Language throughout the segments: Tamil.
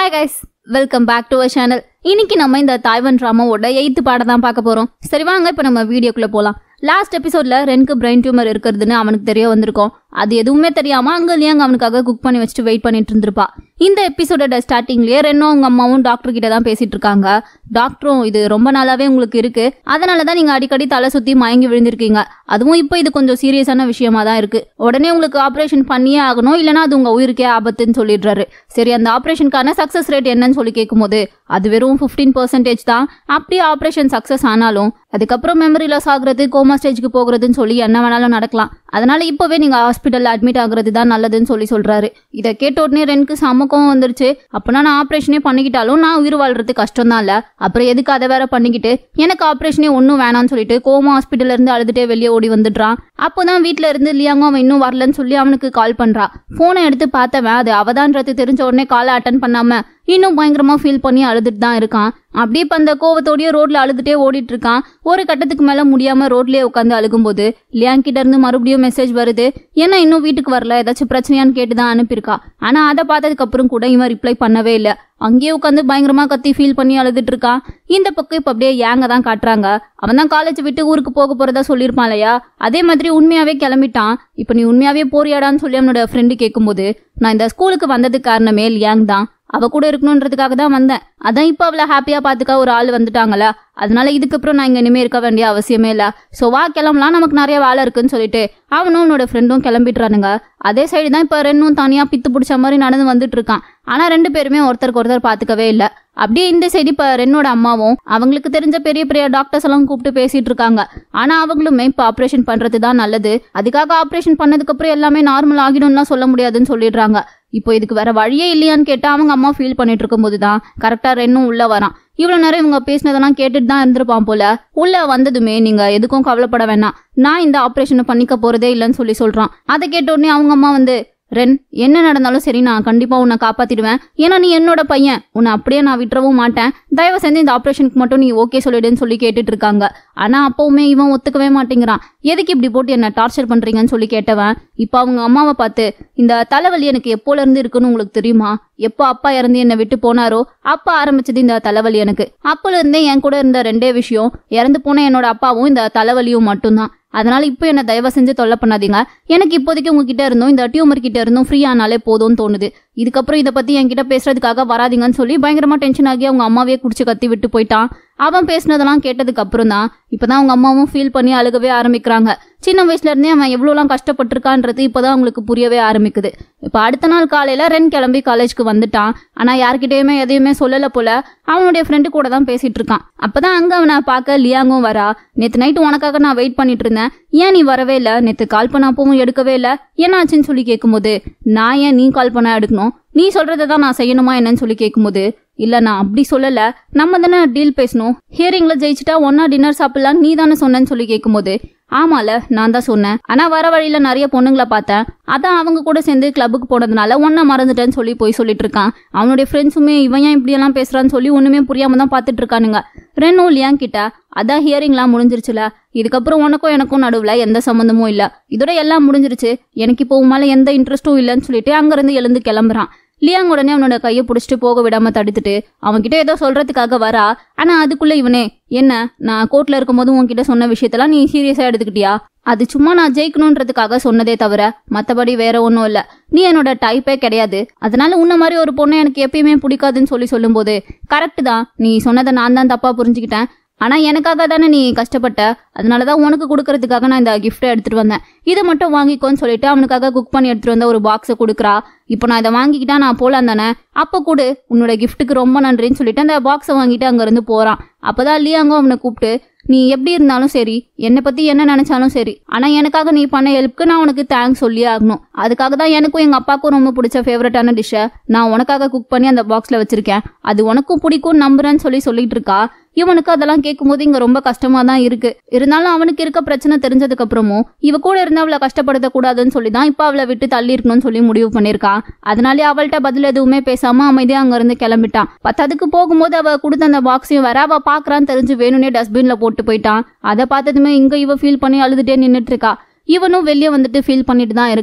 hi guys welcome back to our channel இன்னைக்கு நம்ம இந்த தாய்வன் ட்ராமாவோட எயித்து பாடம் தான் பார்க்க போறோம் சரி வாங்க இப்போ நம்ம வீடியோக்குள்ள போலாம் லாஸ்ட் எபிசோட்ல ரெனுக்கு பிரெயின் டியூமர் இருக்கிறதுன்னு அவனுக்கு தெரிய வந்திருக்கும் அது எதுவுமே தெரியாம அங்க லியாங் அவனுக்காக குக் பண்ணி வச்சுட்டு வெயிட் பண்ணிட்டு இருந்திருப்பா இந்த எபிசோடோட ஸ்டார்டிங்லயே ரென்னும் அவங்க அம்மாவும் டாக்டர் கிட்ட தான் பேசிட்டு இருக்காங்க டாக்டரும் இது ரொம்ப நாளாவே உங்களுக்கு இருக்கு அதனால தான் நீங்க அடிக்கடி தலை சுத்தி மயங்கி விழுந்திருக்கீங்க அதுவும் இப்போ இது கொஞ்சம் சீரியஸான விஷயமா தான் இருக்கு உடனே உங்களுக்கு ஆபரேஷன் பண்ணியே ஆகணும் இல்லைன்னா அது உங்க உயிருக்கே ஆபத்துன்னு சொல்லிடுறாரு சரி அந்த ஆபரேஷனுக்கான சக்சஸ் ரேட் என்னன்னு சொல்லி கேட்கும்போது அது வெறும் ஃபிஃப்டீன் பர்சன்டேஜ் தான் அப்படியே ஆபரேஷன் சக்சஸ் ஆனாலும் அதுக்கப்புறம் மெமரி லாஸ் ஆகுறது கோமா ஸ்டேஜ்க்கு போகிறதுன்னு சொல்லி என்ன வேணாலும் நடக்கலாம் அதனால இப்போவே நீங்க ஹாஸ்பிட்டல்ல அட்மிட் ஆகுறது தான் நல்லதுன்னு சொல்லி சொல்றாரு இதை கேட்ட உடனே ரெனுக்கு சமக்கம் வந்துருச்சு அப்பனா நான் ஆப்ரேஷனே பண்ணிக்கிட்டாலும் நான் உயிர் வாழ்றது கஷ்டம் தான் இல்ல அப்புறம் எதுக்கு அதை வேற பண்ணிக்கிட்டு எனக்கு ஆப்ரேஷனே ஒன்றும் வேணாம்னு சொல்லிட்டு கோமா ஹாஸ்பிட்டல்ல இருந்து அழுதுட்டே வெளியே ஓடி வந்துடுறான் அப்போதான் வீட்ல இருந்து லியாங்கும் அவன் இன்னும் வரலன்னு சொல்லி அவனுக்கு கால் பண்றா போனை எடுத்து பார்த்தவன் அது அவதான்றது தெரிஞ்ச உடனே காலை அட்டன் பண்ணாம இன்னும் பயங்கரமா ஃபீல் பண்ணி அழுதுட்டு தான் இருக்கான் அப்படியே இப்ப அந்த கோவத்தோடய ரோட்ல அழுதுட்டே ஓடிட்டு இருக்கான் ஒரு கட்டத்துக்கு மேல முடியாம ரோட்லயே உட்காந்து அழுகும்போது லியாங் கிட்ட இருந்து மறுபடியும் மெசேஜ் வருது ஏன்னா இன்னும் வீட்டுக்கு வரல ஏதாச்சும் பிரச்சனையான்னு கேட்டு தான் அனுப்பியிருக்கா ஆனா அதை பார்த்ததுக்கு அப்புறம் கூட இவன் ரிப்ளை பண்ணவே இல்லை அங்கேயே உட்காந்து பயங்கரமா கத்தி ஃபீல் பண்ணி அழுதுட்டு இருக்கான் இந்த பக்கம் இப்ப அப்படியே ஏங்க தான் காட்டுறாங்க அவன் தான் காலேஜ் விட்டு ஊருக்கு போக போறதா சொல்லியிருப்பான் இல்லையா அதே மாதிரி உண்மையாவே கிளம்பிட்டான் இப்ப நீ உண்மையாவே போறியாடான்னு சொல்லி அவனோட ஃப்ரெண்டு கேட்கும்போது நான் இந்த ஸ்கூலுக்கு வந்ததுக்கு காரணமே லியாங் தான் அவ கூட இருக்கணுன்றதுக்காக தான் வந்தேன் அதான் இப்போ அவளை ஹாப்பியா பாத்துக்க ஒரு ஆள் வந்துட்டாங்களா அதனால இதுக்கப்புறம் நான் இங்க இனிமே இருக்க வேண்டிய அவசியமே இல்ல சோ வா கிளம்பலாம் நமக்கு நிறைய வேலை இருக்குன்னு சொல்லிட்டு அவனும் அவனோட ஃப்ரெண்டும் கிளம்பிட்டுறானுங்க அதே சைடு தான் இப்ப ரெண்டும் தனியா பித்து பிடிச்ச மாதிரி நடந்து வந்துட்டு இருக்கான் ஆனா ரெண்டு பேருமே ஒருத்தருக்கு ஒருத்தர் பாத்துக்கவே இல்ல அப்படியே இந்த சைடு இப்ப ரென்னோட அம்மாவும் அவங்களுக்கு தெரிஞ்ச பெரிய பெரிய டாக்டர்ஸ் எல்லாம் கூப்பிட்டு பேசிட்டு இருக்காங்க ஆனா அவங்களுமே இப்ப ஆபரேஷன் பண்றது தான் நல்லது அதுக்காக ஆபரேஷன் பண்ணதுக்கு அப்புறம் எல்லாமே நார்மல் ஆகிடும்லாம் சொல்ல முடியாதுன்னு சொல்லிடுறாங்க இப்போ இதுக்கு வேற வழியே இல்லையான்னு கேட்டா அவங்க அம்மா ஃபீல் பண்ணிட்டு இருக்கும்போது தான் கரெக்டா ரென்னும் உள்ள வரான் இவ்வளவு நேரம் இவங்க பேசினதெல்லாம் கேட்டுட்டு தான் இருந்திருப்பான் போல உள்ள வந்ததுமே நீங்க எதுக்கும் கவலைப்பட வேணாம் நான் இந்த ஆபரேஷனை பண்ணிக்க போறதே இல்லைன்னு சொல்லி சொல்றான் அதை கேட்ட உடனே அவங்க அம்மா வந்து ரென் என்ன நடந்தாலும் சரி நான் கண்டிப்பா உன்னை காப்பாத்திடுவேன் ஏன்னா நீ என்னோட பையன் உன்னை அப்படியே நான் விட்டுறவும் மாட்டேன் தயவு செஞ்சு இந்த ஆபரேஷனுக்கு மட்டும் நீ ஓகே சொல்லிடுன்னு சொல்லி கேட்டுட்டு இருக்காங்க ஆனா அப்பவுமே இவன் ஒத்துக்கவே மாட்டேங்கிறான் எதுக்கு இப்படி போட்டு என்ன டார்ச்சர் பண்றீங்கன்னு சொல்லி கேட்டவன் இப்போ அவங்க அம்மாவை பார்த்து இந்த தலைவலி எனக்கு எப்போல இருந்து இருக்குன்னு உங்களுக்கு தெரியுமா எப்போ அப்பா இறந்து என்னை விட்டு போனாரோ அப்ப ஆரம்பிச்சது இந்த தலைவலி எனக்கு அப்பல இருந்தே என் கூட இருந்த ரெண்டே விஷயம் இறந்து போன என்னோட அப்பாவும் இந்த தலைவலியும் மட்டும்தான் அதனால இப்போ என்ன தயவு செஞ்சு தொல்லை பண்ணாதீங்க எனக்கு இப்போதைக்கு உங்ககிட்ட இருந்தும் இந்த டியூமர் கிட்ட இருந்தும் ஃப்ரீ ஆனாலே போதும்னு தோணுது இதுக்கப்புறம் இதை பத்தி என்கிட்ட பேசுறதுக்காக வராதீங்கன்னு சொல்லி பயங்கரமா டென்ஷன் ஆகி அவங்க அம்மாவே குடிச்சு கத்தி விட்டு போயிட்டான் அவன் பேசினதெல்லாம் கேட்டதுக்கு அப்புறம் தான் இப்பதான் அவங்க அம்மாவும் ஃபீல் பண்ணி அழுகவே ஆரம்பிக்கிறாங்க சின்ன வயசுல இருந்தே அவன் எவ்வளோலாம் கஷ்டப்பட்டிருக்கான்றது இப்பதான் அவங்களுக்கு புரியவே ஆரம்பிக்குது இப்போ அடுத்த நாள் காலையில ரென் கிளம்பி காலேஜ்க்கு வந்துட்டான் ஆனா யார்கிட்டயுமே எதையுமே சொல்லல போல அவனுடைய ஃப்ரெண்டு கூட தான் பேசிட்டு இருக்கான் அப்பதான் அங்க அவனை பார்க்க லியாங்கும் வரா நேத்து நைட்டு உனக்காக நான் வெயிட் பண்ணிட்டு இருந்தேன் ஏன் நீ வரவே இல்லை நேத்து கால் பண்ண அப்பவும் எடுக்கவே இல்லை என்னாச்சுன்னு சொல்லி கேட்கும்போது நான் ஏன் நீ கால் பண்ண எடுக்கணும் நீ சொல்றதை தான் நான் செய்யணுமா என்னன்னு சொல்லி கேட்கும்போது இல்ல நான் அப்படி சொல்லல நம்ம தானே டீல் பேசணும் ஹியரிங்ல ஜெயிச்சுட்டா ஒன்னா டின்னர் சாப்பிடலாம் நீ தானே சொன்னேன்னு சொல்லி கேட்கும்போது ஆமால நான் தான் சொன்னேன் ஆனா வர வழியில நிறைய பொண்ணுங்களை பார்த்தேன் அதான் அவங்க கூட சேர்ந்து கிளப்புக்கு போனதுனால ஒன்ன மறந்துட்டேன்னு சொல்லி போய் சொல்லிட்டு இருக்கான் அவனுடைய ஃப்ரெண்ட்ஸுமே இவன் ஏன் இப்படி எல்லாம் பேசுறான்னு சொல்லி ஒண்ணுமே புரியாம தான் பார்த்துட்டு இருக்கானுங்க ரெனோ லியாங் கிட்ட அதான் ஹியரிங்லாம் முடிஞ்சிருச்சுல இதுக்கப்புறம் உனக்கும் எனக்கும் நடுவுல எந்த சம்மந்தமும் இல்ல இதோட எல்லாம் முடிஞ்சிருச்சு எனக்கு இப்போ உன் மேல எந்த இன்ட்ரெஸ்ட்டும் இல்லைன்னு சொல்லிட்டு அங்கிருந்து எழுந்து கிளம்புறான் லியாங் உடனே அவனோட கையை பிடிச்சிட்டு போக விடாம தடுத்துட்டு அவன்கிட்ட ஏதோ சொல்றதுக்காக வரா ஆனா அதுக்குள்ள இவனே என்ன நான் கோர்ட்ல இருக்கும்போது உன்கிட்ட சொன்ன விஷயத்தெல்லாம் நீ சீரியஸா எடுத்துக்கிட்டியா அது சும்மா நான் ஜெயிக்கணுன்றதுக்காக சொன்னதே தவிர மத்தபடி வேற ஒன்றும் இல்ல நீ என்னோட டைப்பே கிடையாது அதனால உன்ன மாதிரி ஒரு பொண்ணை எனக்கு எப்பயுமே பிடிக்காதுன்னு சொல்லி சொல்லும்போது கரெக்ட் தான் நீ சொன்னதை நான் தான் தப்பா புரிஞ்சுக்கிட்டேன் ஆனா எனக்காக தானே நீ கஷ்டப்பட்ட அதனாலதான் உனக்கு கொடுக்கறதுக்காக நான் இந்த கிஃப்ட்டை எடுத்துட்டு வந்தேன் இதை மட்டும் வாங்கிக்கோன்னு சொல்லிட்டு அவனுக்காக குக் பண்ணி எடுத்துட்டு வந்த ஒரு பாக்ஸை கொடுக்குறா இப்போ நான் இதை வாங்கிக்கிட்டா நான் போலாம் தானே அப்போ கூட உன்னோட கிஃப்ட்டுக்கு ரொம்ப நன்றின்னு சொல்லிட்டு அந்த பாக்ஸை வாங்கிட்டு அங்கிருந்து போறான் அப்பதான் லியாங்கோ அவனை கூப்பிட்டு நீ எப்படி இருந்தாலும் சரி என்னை பத்தி என்ன நினைச்சாலும் சரி ஆனா எனக்காக நீ பண்ண ஹெல்ப்க்கு நான் உனக்கு தேங்க்ஸ் சொல்லியே ஆகணும் அதுக்காக தான் எனக்கும் எங்க அப்பாவுக்கும் ரொம்ப பிடிச்ச ஃபேவரட்டான டிஷ்ஷை நான் உனக்காக குக் பண்ணி அந்த பாக்ஸ்ல வச்சிருக்கேன் அது உனக்கும் பிடிக்கும் நம்புறேன்னு சொல்லி சொல்லிட்டு இருக்கா இவனுக்கு அதெல்லாம் கேட்கும்போது இங்க ரொம்ப கஷ்டமா தான் இருக்கு இருந்தாலும் அவனுக்கு இருக்க பிரச்சனை தெரிஞ்சதுக்கு அப்புறமும் இவ கூட இருந்து அவளை கஷ்டப்படுத்த கூடாதுன்னு சொல்லி தான் இப்ப அவளை விட்டு தள்ளி இருக்கணும்னு சொல்லி முடிவு பண்ணிருக்கான் அதனாலே அவள்கிட்ட பதில் எதுவுமே பேசாம அமைதியா அங்க இருந்து கிளம்பிட்டான் பத்தாவதுக்கு போகும்போது அவ கொடுத்த அந்த பாக்ஸையும் வர அவ பாக்குறான்னு தெரிஞ்சு வேணும்னே டஸ்ட்பின்ல போட்டு போயிட்டான் அதை பார்த்ததுமே இங்க இவ ஃபீல் பண்ணி அழுதுட்டே நின்னுட்டு இருக்கா இவனும் வெளியே வந்துட்டு ஃபீல் பண்ணிட்டு தான் இருக்கான்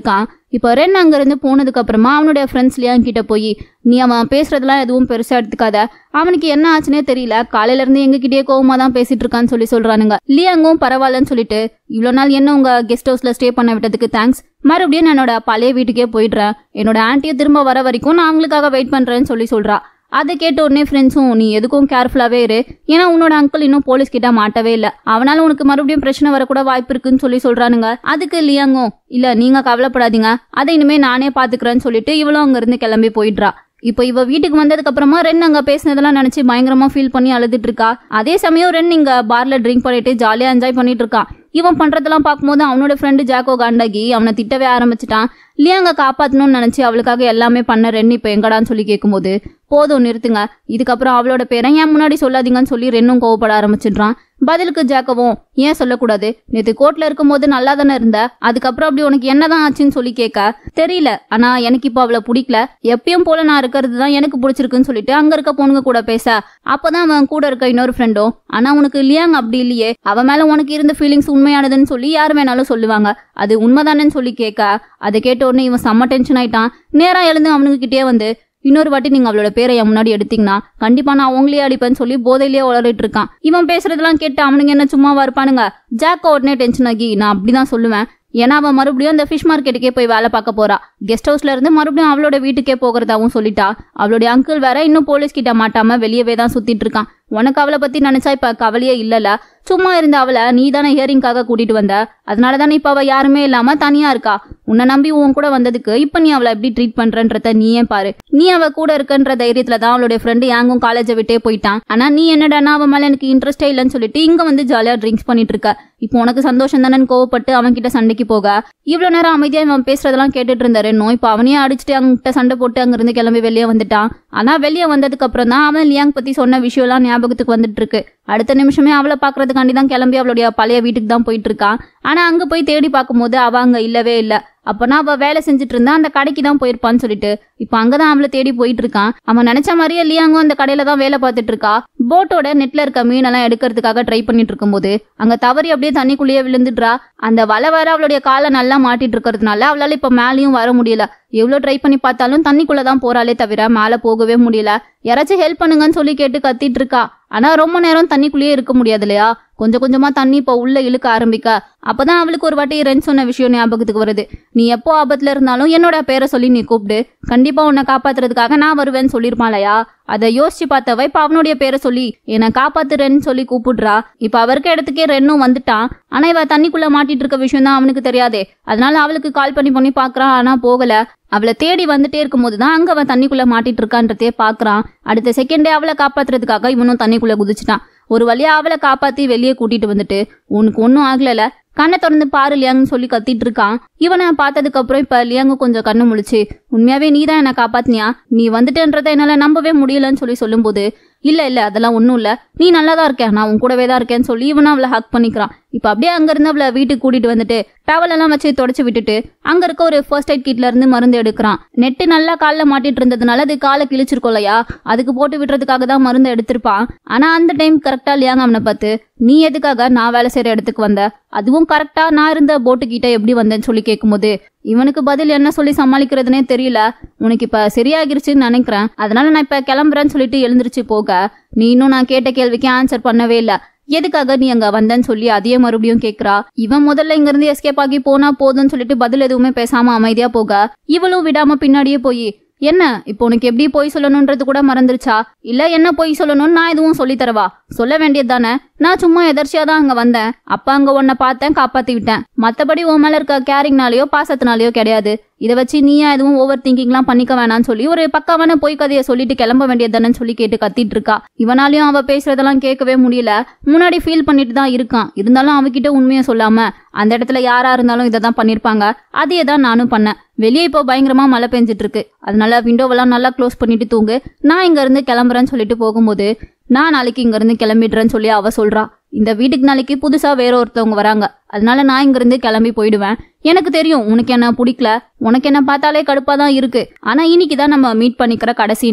இப்போ ரென் அங்கிருந்து போனதுக்கு அப்புறமா அவனுடைய ஃப்ரெண்ட்ஸ் லியாங் கிட்ட போய் நீ அவன் பேசுறதெல்லாம் எதுவும் பெருசா எடுத்துக்காத அவனுக்கு என்ன ஆச்சுன்னே தெரியல காலையில இருந்து எங்ககிட்டயே கோவமா தான் பேசிட்டு இருக்கான்னு சொல்லி சொல்றானுங்க லியாங்கும் பரவாயில்லன்னு சொல்லிட்டு இவ்வளோ நாள் என்ன உங்க கெஸ்ட் ஹவுஸ்ல ஸ்டே பண்ண விட்டதுக்கு தேங்க்ஸ் மறுபடியும் நான் என்னோட பழைய வீட்டுக்கே போயிடுறேன் என்னோட ஆன்ட்டியை திரும்ப வர வரைக்கும் நான் அவங்களுக்காக வெயிட் பண்றேன்னு சொல்லி சொல்றா அதை கேட்ட உடனே ஃப்ரெண்ட்ஸும் நீ எதுக்கும் கேர்ஃபுல்லாகவே இரு ஏன்னா உன்னோட அங்கிள் இன்னும் போலீஸ் கிட்ட மாட்டவே இல்லை அவனால உனக்கு மறுபடியும் பிரச்சனை வரக்கூட வாய்ப்பு இருக்குன்னு சொல்லி சொல்றானுங்க அதுக்கு லியாங்கும் இல்ல நீங்க கவலைப்படாதீங்க அதை இனிமே நானே பாத்துக்கிறேன்னு சொல்லிட்டு இவளும் அங்க இருந்து கிளம்பி போயிடுறா இப்போ இவ வீட்டுக்கு வந்ததுக்கு அப்புறமா ரென் அங்க பேசினதெல்லாம் நினைச்சு பயங்கரமா ஃபீல் பண்ணி அழுதுட்டு இருக்கா அதே சமயம் ரென் இங்க பார்ல ட்ரிங்க் பண்ணிட்டு ஜாலியா என்ஜாய் பண்ணிட்டு இருக்கான் இவன் பண்றதெல்லாம் பார்க்கும்போது அவனோட ஃப்ரெண்டு ஜாக்கோ காண்டாகி அவனை திட்டவே ஆரம்பிச்சிட்டான் லியாங்க காப்பாத்தணும்னு நினைச்சு அவளுக்காக எல்லாமே பண்ண ரென் இப்போ எங்கடான்னு சொல்லி கேட்கும்போது போதும் நிறுத்துங்க இதுக்கப்புறம் அவளோட பேரை ஏன் முன்னாடி சொல்லாதீங்கன்னு சொல்லி ரென்னும் கோவப்பட ஆரம்பிச்சிடுறான் பதிலுக்கு ஜாக்கவும் ஏன் சொல்லக்கூடாது நேத்து கோர்ட்ல இருக்கும்போது நல்லா தானே இருந்த அதுக்கப்புறம் அப்படி உனக்கு என்னதான் ஆச்சுன்னு சொல்லி கேட்க தெரியல ஆனா எனக்கு இப்போ அவளை பிடிக்கல எப்பயும் போல நான் இருக்கிறது தான் எனக்கு பிடிச்சிருக்குன்னு சொல்லிட்டு அங்க இருக்க பொண்ணுங்க கூட பேச அப்பதான் அவன் கூட இருக்க இன்னொரு ஃப்ரெண்டும் ஆனா உனக்கு லியாங் அப்படி இல்லையே அவ மேல உனக்கு இருந்த ஃபீலிங்ஸ் உண்மையானதுன்னு சொல்லி யார் வேணாலும் சொல்லுவாங்க அது உண்மைதானேன்னு சொல்லி கேட்க அதை கேட்ட உடனே இவன் செம்ம டென்ஷன் ஆயிட்டான் நேரா எழுந்து அவனுக்கு கிட்டே வந்து இன்னொரு வாட்டி நீங்க அவளோட பேரை என் முன்னாடி எடுத்தீங்கன்னா கண்டிப்பா நான் உங்களையே அடிப்பேன்னு சொல்லி போதையிலேயே உளறிட்டு இருக்கான் இவன் பேசுறதெல்லாம் கேட்டு அவனுங்க என்ன சும்மாவா இருப்பானுங்க ஜாக்க உடனே டென்ஷன் ஆகி நான் அப்படிதான் சொல்லுவேன் ஏன்னா அவன் மறுபடியும் அந்த ஃபிஷ் மார்க்கெட்டுக்கே போய் வேலை பார்க்க போறா கெஸ்ட் ஹவுஸ்ல இருந்து மறுபடியும் அவளோட வீட்டுக்கே போகிறதாவும் சொல்லிட்டா அவளுடைய அங்கிள் வேற இன்னும் போலீஸ் கிட்ட மாட்டாம வெளியவே தான் சுத்திட்டு இருக்கான் உனக்கு அவளை பத்தி நினைச்சா இப்ப கவலையே இல்லல சும்மா இருந்த அவளை நீ தானே ஹியரிங்காக கூட்டிட்டு வந்த அதனால தானே இப்ப அவ யாருமே இல்லாம தனியா இருக்கா உன்னை நம்பி உன் கூட வந்ததுக்கு இப்ப நீ அவளை எப்படி ட்ரீட் பண்றன்றத நீயே பாரு நீ அவ கூட இருக்கன்ற தைரியத்துல தான் அவளுடைய ஃப்ரெண்டு யாங்கும் காலேஜை விட்டே போயிட்டான் ஆனா நீ என்னடானா அவன் மேல எனக்கு இன்ட்ரெஸ்டே இல்லைன்னு சொல்லிட்டு இங்க வந்து ஜாலியா ட்ரிங்க்ஸ் பண்ணிட்டு இருக்க இப்போ உனக்கு சந்தோஷம் தானே கோவப்பட்டு அவன் கிட்ட சண்டைக்கு போக இவ்வளவு நேரம் அமைதியா இவன் பேசுறதெல்லாம் கேட்டுட்டு இருந்தாரு நோய் இப்போ அவனையே அடிச்சுட்டு அவன்கிட்ட சண்டை போட்டு அங்க இருந்து கிளம்பி வெளியே வந்துட்டான் ஆனா வெளியே வந்ததுக்கு அப்புறம் தான் அவன் லியாங் பத்தி சொன்ன விஷயம் எல்லாம் ஞாபகத்துக்கு வந்துட்டு இருக்கு அடுத்த நிமிஷமே அவளை பாக்குறதுக்காண்டி தான் கிளம்பி அவளுடைய பழைய வீட்டுக்கு தான் போயிட்டு இருக்கான் ஆனா அங்க போய் தேடி பார்க்கும்போது அவ அங்க இல்லவே இல்ல அப்பனா அவ வேலை செஞ்சுட்டு இருந்தா அந்த கடைக்கு தான் போயிருப்பான்னு சொல்லிட்டு இப்ப அங்கதான் அவளை தேடி போயிட்டு இருக்கான் அவன் நினைச்ச மாதிரியே லியாங்கும் அந்த கடையில தான் வேலை பார்த்துட்டு இருக்கா போட்டோட நெட்ல இருக்க மீனெல்லாம் எடுக்கிறதுக்காக ட்ரை பண்ணிட்டு இருக்கும்போது அங்க தவறி அப்படியே தண்ணிக்குள்ளேயே விழுந்துடுறா அந்த வலை வேற அவளுடைய காலை நல்லா மாட்டிட்டு இருக்கிறதுனால அவளால இப்ப மேலேயும் வர முடியல எவ்வளவு ட்ரை பண்ணி பார்த்தாலும் தண்ணிக்குள்ள தான் போறாளே தவிர மேல போகவே முடியல யாராச்சும் ஹெல்ப் பண்ணுங்கன்னு சொல்லி கேட்டு கத்திட்டு இருக்கா ஆனா ரொம்ப நேரம் தண்ணிக்குள்ளேயே இருக்க முடியாது இல்லையா கொஞ்சம் கொஞ்சமா தண்ணி இப்ப உள்ள இழுக்க ஆரம்பிக்க அப்பதான் அவளுக்கு ஒரு வாட்டி ரென் சொன்ன விஷயம் ஞாபகத்துக்கு வருது நீ எப்போ ஆபத்துல இருந்தாலும் என்னோட பேரை சொல்லி நீ கூப்பிடு கண்டிப்பா உன்னை காப்பாத்துறதுக்காக நான் வருவேன்னு சொல்லிருப்பாளையா அதை யோசிச்சு பார்த்தவ இப்ப அவனுடைய பேரை சொல்லி என்னை காப்பாத்துறேன்னு சொல்லி கூப்பிடுறா இப்ப அவருக்கு இடத்துக்கே ரென்னும் வந்துட்டான் ஆனா இவ தண்ணிக்குள்ள மாட்டிட்டு இருக்க விஷயம் தான் அவனுக்கு தெரியாதே அதனால அவளுக்கு கால் பண்ணி பண்ணி பாக்குறான் ஆனா போகல அவளை தேடி வந்துட்டே இருக்கும்போது தான் அங்க அவன் தண்ணிக்குள்ள மாட்டிட்டு இருக்கான்றதே பாக்குறான் அடுத்த செகண்டே அவளை காப்பாத்துறதுக்காக இவனும் தண்ணிக்குள்ள குதிச்சிட்டான் ஒரு வழியா அவளை காப்பாத்தி வெளியே கூட்டிட்டு வந்துட்டு உனக்கு ஒன்றும் ஆகலல கண்ணை திறந்து பாரு லியாங்னு சொல்லி கத்திட்டு இருக்கான் இவனை பார்த்ததுக்கு அப்புறம் இப்ப லியாங்கு கொஞ்சம் கண்ணு முழிச்சு உண்மையாவே நீ தான் என்ன காப்பாத்தினியா நீ வந்துட்டேன்றதை என்னால நம்பவே முடியலன்னு சொல்லி சொல்லும்போது இல்ல இல்ல அதெல்லாம் ஒன்றும் இல்ல நீ நல்லா தான் இருக்க நான் உன் கூடவே தான் இருக்கேன்னு சொல்லி இவனும் அவளை ஹக் பண்ணிக்கிறான் இப்ப அப்படியே அங்க இருந்து அவளை வீட்டுக்கு கூட்டிட்டு வந்துட்டு டவல் எல்லாம் வச்சு தொடச்சு விட்டுட்டு அங்க இருக்க ஒரு ஃபர்ஸ்ட் எய்ட் கிட்ல இருந்து மருந்து எடுக்கிறான் நெட்டு நல்லா காலில் மாட்டிட்டு இருந்ததுனால அது காலை கிழிச்சிருக்கோம் இல்லையா அதுக்கு போட்டு விடுறதுக்காக தான் மருந்து எடுத்திருப்பான் ஆனா அந்த டைம் கரெக்டா லியாங்க அவனை பார்த்து நீ எதுக்காக நான் வேலை செய்யற இடத்துக்கு வந்த அதுவும் கரெக்டா நான் இருந்த போட்டு கிட்ட எப்படி வந்தேன்னு சொல்லி கேட்கும்போது இவனுக்கு பதில் என்ன சொல்லி சமாளிக்கிறதுனே தெரியல உனக்கு இப்ப சரியாகிருச்சுன்னு நினைக்கிறேன் அதனால நான் இப்ப கிளம்புறேன்னு சொல்லிட்டு எழுந்திருச்சு போக நீ இன்னும் நான் கேட்ட கேள்விக்கு ஆன்சர் பண்ணவே இல்ல எதுக்காக நீ அங்க வந்தேன்னு சொல்லி அதையே மறுபடியும் கேக்குறா இவன் முதல்ல இங்க இருந்து எஸ்கேப் ஆகி போனா போதும்னு சொல்லிட்டு பதில் எதுவுமே பேசாம அமைதியா போக இவளும் விடாம பின்னாடியே போய் என்ன இப்போ உனக்கு எப்படி போய் சொல்லணும்ன்றது கூட மறந்துருச்சா இல்ல என்ன போய் சொல்லணும்னு நான் எதுவும் சொல்லி தரவா சொல்ல வேண்டியது தானே நான் சும்மா எதர்ச்சியா தான் அங்க வந்தேன் அப்ப அங்க உன்னை பார்த்தேன் காப்பாத்தி விட்டேன் மத்தபடி உன் மேல இருக்க கேரிங்னாலயோ பாசத்தினாலயோ கிடையாது இதை வச்சு நீயா எதுவும் ஓவர் திங்கிங்லாம் பண்ணிக்க வேணாம்னு சொல்லி ஒரு பக்காவான பொய் கதையை சொல்லிட்டு கிளம்ப வேண்டியது தானேன்னு சொல்லி கேட்டு கத்திட்டு இருக்கா இவனாலையும் அவ பேசுறதெல்லாம் கேட்கவே முடியல முன்னாடி ஃபீல் பண்ணிட்டு தான் இருக்கான் இருந்தாலும் அவகிட்ட உண்மையை சொல்லாம அந்த இடத்துல யாரா இருந்தாலும் இதை தான் பண்ணிருப்பாங்க அதையே தான் நானும் பண்ணேன் வெளியே இப்போ பயங்கரமா மழை பெஞ்சிட்டு இருக்கு அதனால விண்டோவெல்லாம் நல்லா க்ளோஸ் பண்ணிட்டு தூங்கு நான் இங்க இருந்து கிளம்புறேன்னு சொல்லிட்டு போகும்போது நான் நாளைக்கு இங்க இருந்து கிளம்பிடுறேன்னு சொல்லி அவ சொல்றா இந்த வீட்டுக்கு நாளைக்கு புதுசா வேற ஒருத்தவங்க வராங்க அதனால நான் இங்க இருந்து கிளம்பி போயிடுவேன் எனக்கு தெரியும் உனக்கு என்ன பிடிக்கல உனக்கு என்ன பார்த்தாலே கடுப்பா தான் இருக்கு ஆனா இன்னைக்கு தான் நம்ம மீட் பண்ணிக்கிற கடைசி நாள்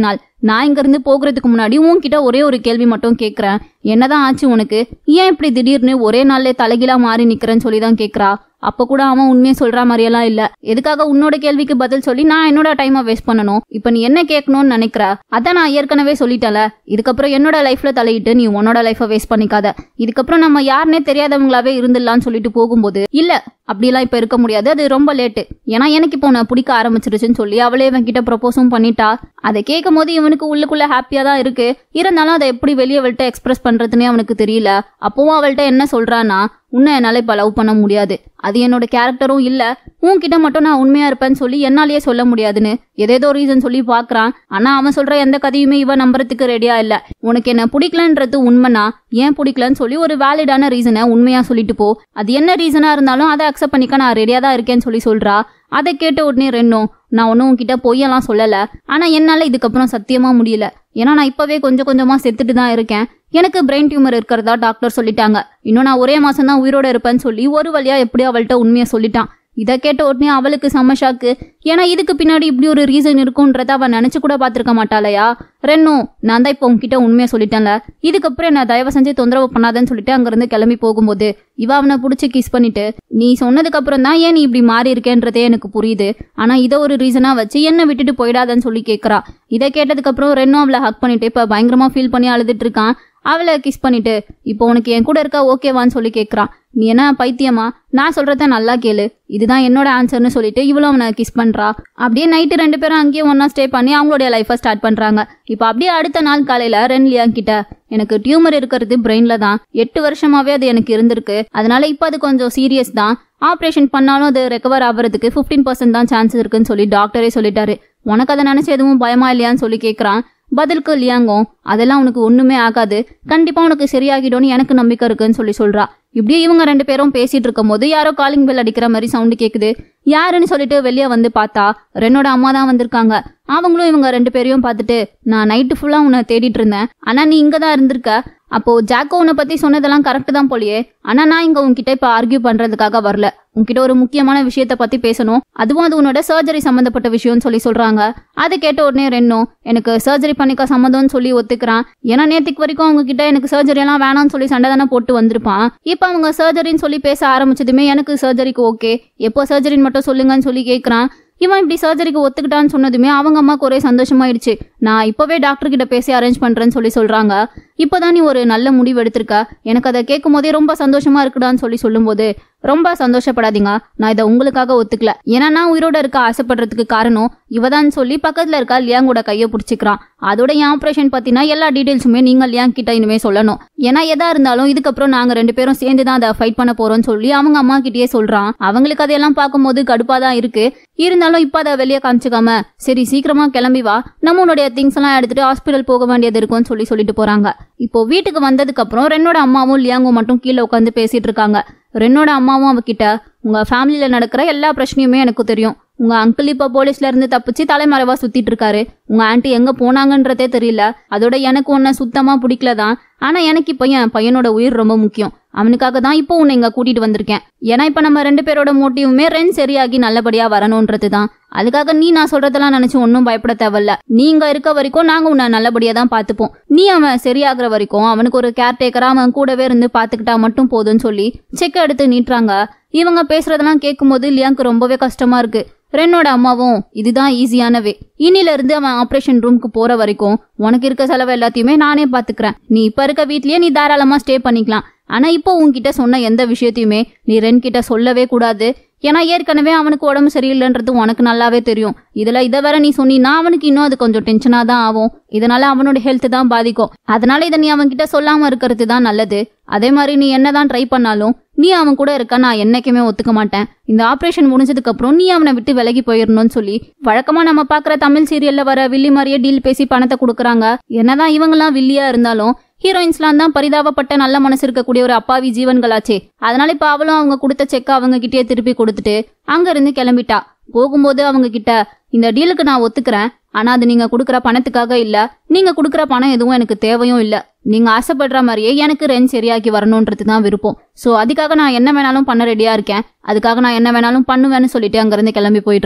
நான் இங்க இருந்து போகிறதுக்கு முன்னாடி உன்கிட்ட ஒரே ஒரு கேள்வி மட்டும் கேக்குறேன் என்னதான் ஆச்சு உனக்கு ஏன் இப்படி திடீர்னு ஒரே நாள்ல தலைகீழா மாறி நிக்கிறேன்னு சொல்லி தான் கேக்குறா அப்ப கூட அவன் உண்மையை சொல்ற மாதிரியெல்லாம் இல்ல எதுக்காக உன்னோட கேள்விக்கு பதில் சொல்லி நான் என்னோட டைமை வேஸ்ட் பண்ணணும் இப்ப நீ என்ன கேட்கணும்னு நினைக்கிற அதான் நான் ஏற்கனவே சொல்லிட்டேன்ல இதுக்கப்புறம் என்னோட லைஃப்ல தலையிட்டு நீ உன்னோட லைஃபை வேஸ்ட் பண்ணிக்காத இதுக்கப்புறம் நம்ம யாருன்னே தெரியாதவங்களாவே இருந்துடலாம்னு சொல்லிட்டு போகும்போது இல்ல அப்படிலாம் இப்ப இருக்க முடியாது அது ரொம்ப லேட்டு ஏன்னா எனக்கு இப்போ உன்னை பிடிக்க ஆரம்பிச்சிருச்சுன்னு சொல்லி அவளே இவன் கிட்ட ப்ரொபோஸும் பண்ணிட்டா அதை கேட்கும் போது இவனுக்கு உள்ளுக்குள்ள ஹாப்பியா தான் இருக்கு இருந்தாலும் அதை எப்படி வெளியே அவள்கிட்ட எக்ஸ்பிரஸ் பண்றதுன்னே அவனுக்கு தெரியல அப்பவும் அவள்கிட்ட என்ன சொல்றான்னா உன்னை என்னால இப்ப லவ் பண்ண முடியாது அது என்னோட கேரக்டரும் இல்ல உன்கிட்ட மட்டும் நான் உண்மையா இருப்பேன்னு சொல்லி என்னாலேயே சொல்ல முடியாதுன்னு ஏதேதோ ரீசன் சொல்லி பாக்குறான் ஆனா அவன் சொல்ற எந்த கதையுமே இவன் நம்புறதுக்கு ரெடியா இல்ல உனக்கு என்ன பிடிக்கலன்றது உண்மைனா ஏன் பிடிக்கலன்னு சொல்லி ஒரு வேலிடான ரீசனை உண்மையா சொல்லிட்டு போ அது என்ன ரீசனா இருந்தாலும் அதை அக்செப்ட் பண்ணிக்க நான் ரெடியா தான் இருக்கேன்னு சொல்லி சொல்றா அதை கேட்ட உடனே ரெண்டும் நான் ஒன்றும் உன்கிட்ட பொய்யெல்லாம் சொல்லல ஆனா என்னால இதுக்கப்புறம் சத்தியமா முடியல ஏன்னா நான் இப்பவே கொஞ்சம் கொஞ்சமா செத்துட்டு தான் இருக்கேன் எனக்கு பிரெயின் டியூமர் இருக்கிறதா டாக்டர் சொல்லிட்டாங்க இன்னும் நான் ஒரே மாசம் தான் உயிரோட இருப்பேன்னு சொல்லி ஒரு வழியா எப்படியோ அவள்கிட்ட உண்மையை சொல்லிட்டான் இதை கேட்ட உடனே அவளுக்கு செம்ம ஷாக்கு ஏன்னா இதுக்கு பின்னாடி இப்படி ஒரு ரீசன் இருக்குன்றத அவன் நினைச்சு கூட பார்த்திருக்க மாட்டாளையா ரென்னும் நான் தான் இப்போ உன்கிட்ட உண்மையை சொல்லிட்டேன்ல இதுக்கப்புறம் என்ன தயவு செஞ்சு தொந்தரவு பண்ணாதன்னு சொல்லிட்டு அங்கிருந்து கிளம்பி போகும்போது இவ அவனை பிடிச்சி கிஸ் பண்ணிட்டு நீ சொன்னதுக்கு அப்புறம் தான் ஏன் நீ இப்படி மாறி இருக்கேன்றதே எனக்கு புரியுது ஆனா இதை ஒரு ரீசனா வச்சு என்ன விட்டுட்டு போயிடாதன்னு சொல்லி கேக்குறா இதை கேட்டதுக்கு அப்புறம் ரென்னும் அவளை ஹக் பண்ணிட்டு இப்ப பயங்கரமா ஃபீல் பண்ணி அழுதுட்டு இருக்கான் அவளை கிஸ் பண்ணிட்டு இப்போ உனக்கு என் கூட இருக்கா ஓகேவான்னு சொல்லி கேக்குறான் நீ என்ன பைத்தியமா நான் சொல்றத நல்லா கேளு இதுதான் என்னோட ஆன்சர்னு சொல்லிட்டு இவ்வளவு அவனை கிஸ் பண்றா அப்படியே நைட்டு ரெண்டு பேரும் அங்கேயே ஒன்னா ஸ்டே பண்ணி அவங்களுடைய லைஃபை ஸ்டார்ட் பண்றாங்க இப்போ அப்படியே அடுத்த நாள் காலையில ரென் லியா கிட்ட எனக்கு டியூமர் இருக்கிறது பிரெயின்ல தான் எட்டு வருஷமாவே அது எனக்கு இருந்திருக்கு அதனால இப்போ அது கொஞ்சம் சீரியஸ் தான் ஆப்ரேஷன் பண்ணாலும் அது ரெக்கவர் ஆகிறதுக்கு ஃபிஃப்டீன் பர்சன்ட் தான் சான்ஸ் இருக்குன்னு சொல்லி டாக்டரே சொல்லிட்டாரு உனக்கு அதை நினைச்சு எதுவும் பயமா இல்லையான்னு சொல்லி கேக்குறான் பதிலுக்கு லியாங்கும் அதெல்லாம் உனக்கு ஒண்ணுமே ஆகாது கண்டிப்பா உனக்கு சரியாகிடும்னு எனக்கு நம்பிக்கை இருக்குன்னு சொல்லி சொல்றா இப்படியே இவங்க ரெண்டு பேரும் பேசிட்டு இருக்கும் போது யாரோ காலிங் பெல் அடிக்கிற மாதிரி சவுண்டு கேக்குது யாருன்னு சொல்லிட்டு வெளியே வந்து பார்த்தா ரென்னோட அம்மா தான் வந்திருக்காங்க அவங்களும் இவங்க ரெண்டு பேரையும் பார்த்துட்டு நான் நைட்டு ஃபுல்லா உன்னை தேடிட்டு இருந்தேன் ஆனா நீ இங்க தான் இருந்திருக்க அப்போ ஜாக்கோ உன்னை பத்தி சொன்னதெல்லாம் கரெக்ட் தான் போலியே ஆனா நான் இங்க உன்கிட்ட இப்ப ஆர்கியூ பண்றதுக்காக வரல உன்கிட்ட ஒரு முக்கியமான விஷயத்த பத்தி பேசணும் அதுவும் அது உன்னோட சர்ஜரி சம்பந்தப்பட்ட விஷயம்னு சொல்லி சொல்றாங்க அதை கேட்ட உடனே ரென்னும் எனக்கு சர்ஜரி பண்ணிக்க சம்மதம்னு சொல்லி ஒத்துக்கிறான் ஏன்னா நேத்துக்கு வரைக்கும் அவங்க கிட்ட எனக்கு சர்ஜரி எல்லாம் வேணாம்னு சொல்லி சண்டை தானே போட்டு வந்திருப்பான் இப்ப அவங்க சர்ஜரின்னு சொல்லி பேச ஆரம்பிச்சதுமே எனக்கு சர்ஜரிக்கு ஓகே எப்போ சர்ஜரின்னு மட்டும் சொல்லுங்கன்னு சொல்லி கேக்குறான் இவன் இப்படி சர்ஜரிக்கு ஒத்துக்கிட்டான்னு சொன்னதுமே அவங்க அம்மாக்கு ஒரே சந்தோஷமாயிடுச்சு நான் இப்பவே டாக்டர் கிட்ட பேசி அரேஞ்ச் பண்றேன்னு சொல்லி சொல்றாங்க இப்போதான் நீ ஒரு நல்ல முடிவு எடுத்திருக்க எனக்கு அதை கேட்கும் போதே ரொம்ப சந்தோஷமா இருக்குடான்னு சொல்லி சொல்லும்போது ரொம்ப சந்தோஷப்படாதீங்க நான் இதை உங்களுக்காக ஒத்துக்கல ஏன்னா நான் உயிரோட இருக்க ஆசைப்படுறதுக்கு காரணம் இவதான் சொல்லி பக்கத்துல இருக்க லியாங்கோட கையை பிடிச்சிக்கிறான் அதோட என் ஆப்ரேஷன் பத்தினா எல்லா டீடைல்ஸுமே நீங்க லியாங் கிட்ட இனிமே சொல்லணும் ஏன்னா எதா இருந்தாலும் இதுக்கப்புறம் நாங்க ரெண்டு பேரும் சேர்ந்து தான் அதை ஃபைட் பண்ண போறோம்னு சொல்லி அவங்க அம்மா கிட்டயே சொல்றான் அவங்களுக்கு அதையெல்லாம் பார்க்கும்போது கடுப்பா தான் இருக்கு இருந்தாலும் இப்ப அதை வெளியே காமிச்சுக்காம சரி சீக்கிரமா கிளம்பி வா நம்மளுடைய திங்ஸ் எல்லாம் எடுத்துட்டு ஹாஸ்பிட்டல் போக வேண்டியது இருக்கும்னு சொல்லி சொல்லிட்டு போறாங்க இப்போ வீட்டுக்கு வந்ததுக்கு அப்புறம் ரென்னோட அம்மாவும் லியாங்கும் மட்டும் கீழே உட்காந்து பேசிட்டு இருக்காங்க ரென்னோட அம்மாவும் அவகிட்ட உங்க ஃபேமிலியில நடக்கிற எல்லா பிரச்சனையுமே எனக்கு தெரியும் உங்க அங்கிள் இப்ப போலீஸ்ல இருந்து தப்பிச்சு தலைமறைவா சுத்திட்டு இருக்காரு உங்க ஆன்ட்டி எங்க போனாங்கன்றதே தெரியல அதோட எனக்கு உன்னை சுத்தமா பிடிக்கல தான் ஆனா எனக்கு இப்ப என் பையனோட உயிர் ரொம்ப முக்கியம் அவனுக்காக தான் இப்போ உன்னை இங்க கூட்டிட்டு வந்திருக்கேன் ஏன்னா இப்ப நம்ம ரெண்டு பேரோட மோட்டிவுமே ரென் சரியாகி நல்லபடியா வரணும்ன்றது தான் அதுக்காக நீ நான் சொல்றதெல்லாம் நினைச்சு ஒன்றும் பயப்பட தேவையில்ல நீ இங்க இருக்க வரைக்கும் நாங்க உன்னை நல்லபடியா தான் பாத்துப்போம் நீ அவன் சரியாகிற வரைக்கும் அவனுக்கு ஒரு கேர்டேக்கரா அவன் கூடவே இருந்து பாத்துக்கிட்டா மட்டும் போதும்னு சொல்லி செக் எடுத்து நீட்டுறாங்க இவங்க பேசுறதெல்லாம் கேட்கும்போது லியாங்க்கு ரொம்பவே கஷ்டமா இருக்கு ரென்னோட அம்மாவும் இதுதான் ஈஸியான வே இனில இருந்து அவன் ஆபரேஷன் ரூமுக்கு போற வரைக்கும் உனக்கு இருக்க செலவு எல்லாத்தையுமே நானே பாத்துக்கிறேன் நீ இப்ப இருக்க வீட்லயே நீ தாராளமா ஸ்டே பண்ணிக்கலாம் ஆனா இப்போ உன்கிட்ட சொன்ன எந்த விஷயத்தையுமே நீ ரென் கிட்ட சொல்லவே கூடாது ஏன்னா ஏற்கனவே அவனுக்கு உடம்பு சரியில்லைன்றது உனக்கு நல்லாவே தெரியும் இதுல இதை வேற நீ சொன்னீன்னா அவனுக்கு இன்னும் அது கொஞ்சம் டென்ஷனா தான் ஆகும் இதனால அவனோட ஹெல்த் தான் பாதிக்கும் அதனால இதை நீ அவன்கிட்ட சொல்லாம இருக்கிறது தான் நல்லது அதே மாதிரி நீ என்னதான் ட்ரை பண்ணாலும் நீ அவன் கூட இருக்க நான் என்னைக்குமே ஒத்துக்க மாட்டேன் இந்த ஆபரேஷன் முடிஞ்சதுக்கு அப்புறம் நீ அவனை விட்டு விலகி போயிடணும்னு சொல்லி வழக்கமா நம்ம பாக்குற தமிழ் சீரியல்ல வர வில்லி மாதிரியே டீல் பேசி பணத்தை கொடுக்குறாங்க என்னதான் இவங்கெல்லாம் வில்லியா இருந்தாலும் ஹீரோயின்ஸ்லாம் தான் பரிதாபப்பட்ட நல்ல மனசு இருக்கக்கூடிய ஒரு அப்பாவி ஜீவன்களாச்சே அதனால இப்ப அவளும் அவங்க கொடுத்த செக்க அவங்க கிட்டயே திருப்பி கொடுத்துட்டு அங்க இருந்து கிளம்பிட்டா போகும்போது அவங்க கிட்ட இந்த டீலுக்கு நான் ஒத்துக்கிறேன் ஆனா அது நீங்க கொடுக்குற பணத்துக்காக இல்ல நீங்க கொடுக்குற பணம் எதுவும் எனக்கு தேவையும் இல்ல நீங்க ஆசைப்படுற மாதிரியே எனக்கு ரென் சரியாக்கி வரணுன்றது தான் விருப்பம் சோ அதுக்காக நான் என்ன வேணாலும் பண்ண ரெடியா இருக்கேன் அதுக்காக நான் என்ன வேணாலும் பண்ணுவேன்னு சொல்லிட்டு அங்கிருந்து கிளம்பி போயிடுறா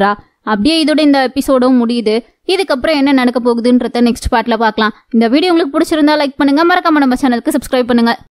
அப்படியே இதோட இந்த எபிசோடும் முடியுது இதுக்கப்புறம் என்ன நடக்க போகுதுன்றத நெக்ஸ்ட் பார்ட்ல பார்க்கலாம் இந்த வீடியோ உங்களுக்கு பிடிச்சிருந்தா லைக் பண்ணுங்க மறக்காம நம்ம சேனலுக்கு சப்ஸ்கிரைப் பண்ணுங்க